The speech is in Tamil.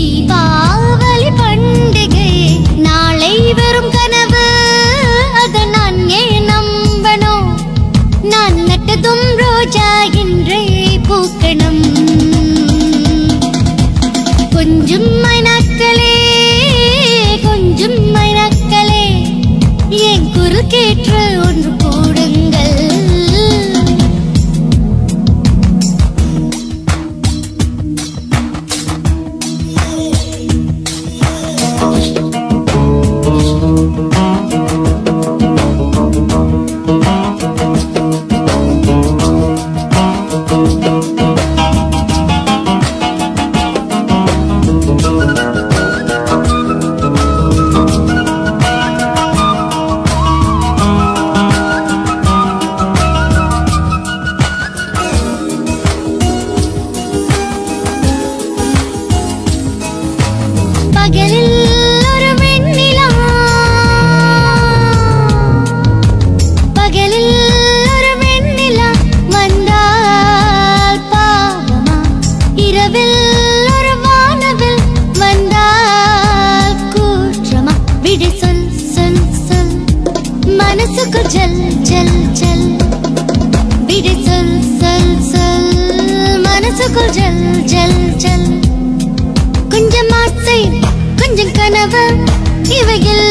தீபாவளி பண்டிகை நாளை வரும் கனவு அதை நான் ஏன் நம்பணும் நான் நட்டதும் ரோஜா என்றே பூக்கணும் கொஞ்சம் மைனாக்களே கொஞ்சம் மைனாக்களே என் குரல் கேட்டு ஒன்று போடுங்கள் பகலில் ஒரு வெண்ணிலா பகலில் ஒரு வெண்ணிலா வந்தால் பாவமா இரவில் ஒரு வானவில் வந்தால் கூற்றமா விடு சொல் சொல் சொல் மனசுக்கு ஜல் ஜல் ஜல் விடு சொல் சொல் சொல் மனசுக்குள் ஜல் ஜல் ஜல் கொஞ்சம் ஆசை கொஞ்சம் கனவு இவையில்